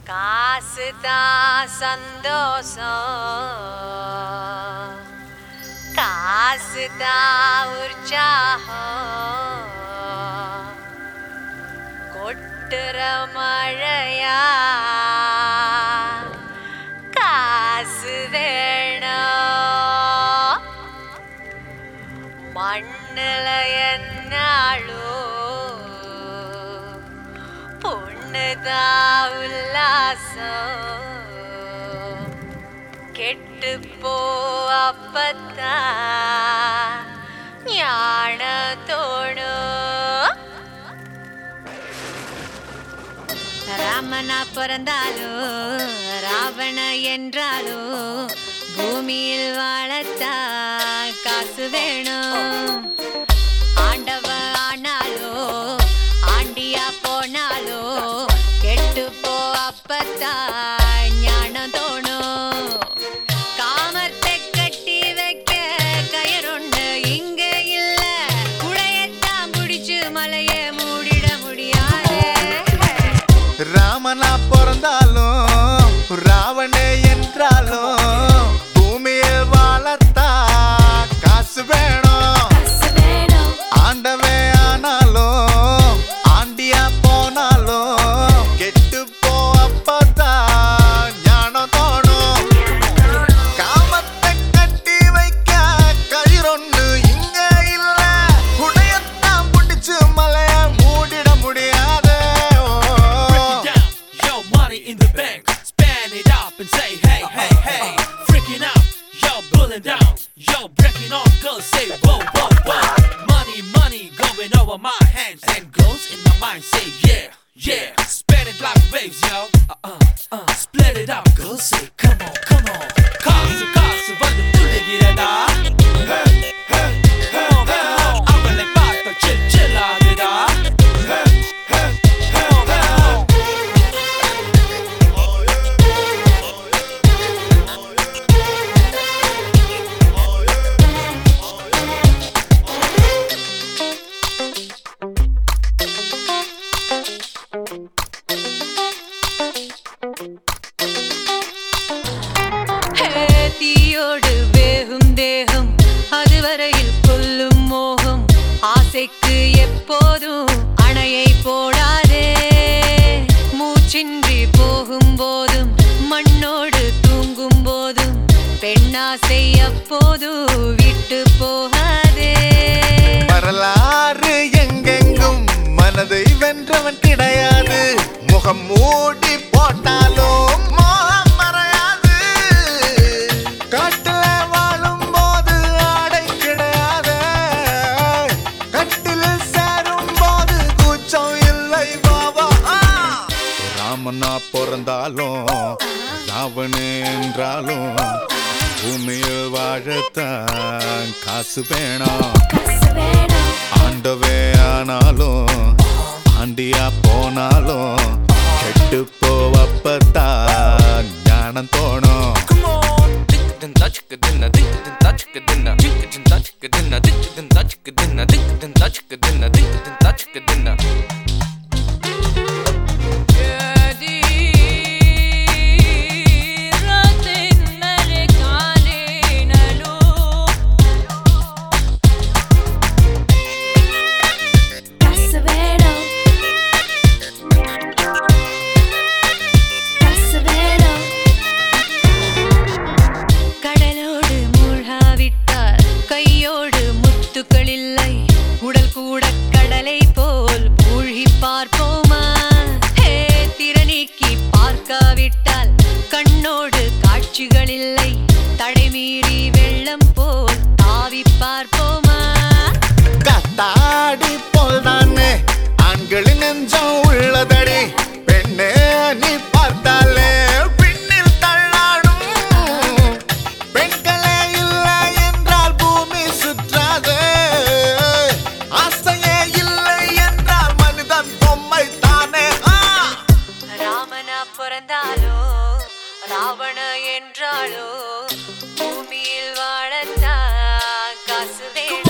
காசுதான் சந்தோஷம் காசுதான் உற்சாகம் கொட்டுற மழையா காசு வேணும் மண்ணுல என்னாளோ பொண்ணுதான் உல்லாசம் கெட்டு போ அப்பத்தான் ஞான தோணும் ராமனா பிறந்தாலோ ராவண என்றாலோ பூமியில் வாழத்தா காசு வேணும் ஆண்டவ ஆனாலோ ஆண்டியா போனாலோ கெட்டு போ அப்பத்தா ஞானம் தோணும் காமத்தை கட்டி வைக்க கயரொண்டு இங்க இல்ல குடையத்தான் பிடிச்சு மலைய மூடிட முடியாது ராமனா பிறந்தாலும் ராவணே என்றாலும் பூமியில் வாழத்தா காசு வேணும் ஆண்டவே ஆனாலும் ஆண்டியா போனாலும் கெட்டு போ அப்பதான் ஞானம் தோணும் காமத்தை கட்டி வைக்க கயிறொன்னு இங்க இல்ல குடையத்தான் பிடிச்சு மலைய மூடிட முடியாது Break it down, yo, money in the bank. Span it up and say, hey, hey, hey. Freaking out, yo, pulling down. Yo, breaking on girls, say, whoa, whoa, whoa. Money, money going over my hands. And girls in my mind say, yeah, yeah. Span it like waves, yo. Uh, uh, uh. Split it up, girls say, come on, come on. காசு காசு வந்து துள்ளுகிறதா Hey, hey, hey, hey. அவளை பார்த்த chill, chill ஆகுதா Hey, hey, hey, hey. ஹே, தீயோடு வேகும் தேகம் அதுவரையில் கொல்லும் மோகம் ஆசைக்கு எப்போதும் அணையை போடாதே மூச்சின்றி போகும் போதும் மண்ணோடு தூங்கும் போதும் பெண்ணாசை அப்போதும் விட்டு போகாதே வரலாறு எங்கெங்கும் மனதை வென்றவன் கிடையாது முகம் மூடி போட்டாலும் மோகம் மறையாது காட்டுல வாழும் போது ஆடை கிடையாது கட்டில் சேரும் போது கூச்சம் இல்லை பாபா ராமனா பிறந்தாலும் ராவணே என்றாலும் பூமியில் வாழத்தான் காசு வேணும் ஆண்டவே ஆனாலும் ஆண்டியா போனாலும் கெட்டு போவப்பத்தான் ஞானம் தோணும் Come on, dick then touch it then dick then touch it then dick then touch it then dick then touch it then dick then touch it then dick then touch it then கடலோடு மூழ்காவிட்டால் கையோடு முத்துக்கள் இல்லை உடல் கூட கடலை போல் மூழ்கி பார்ப்போமா ஹே திறனீக்கி பார்க்காவிட்டால் கண்ணோடு காட்சிகள் இல்லை தடை மீறி வெள்ளம் போல் தாவி பார்ப்போமா கத்தாடி போல் தானே ஆண்களின் நெஞ்சம் உள்ளதடி பெண்ணே நீ பார்த்தாலே பின்னில் தள்ளாடும் பெண்களே இல்லை என்றால் பூமி சுற்றாது ஆசையே இல்லை என்றால் மனிதன் பொம்மை தானே ஆ ராமனா பிறந்தாலோ ராவண என்றாலோ பூமியில் வாழத்தான் காசு வேணும்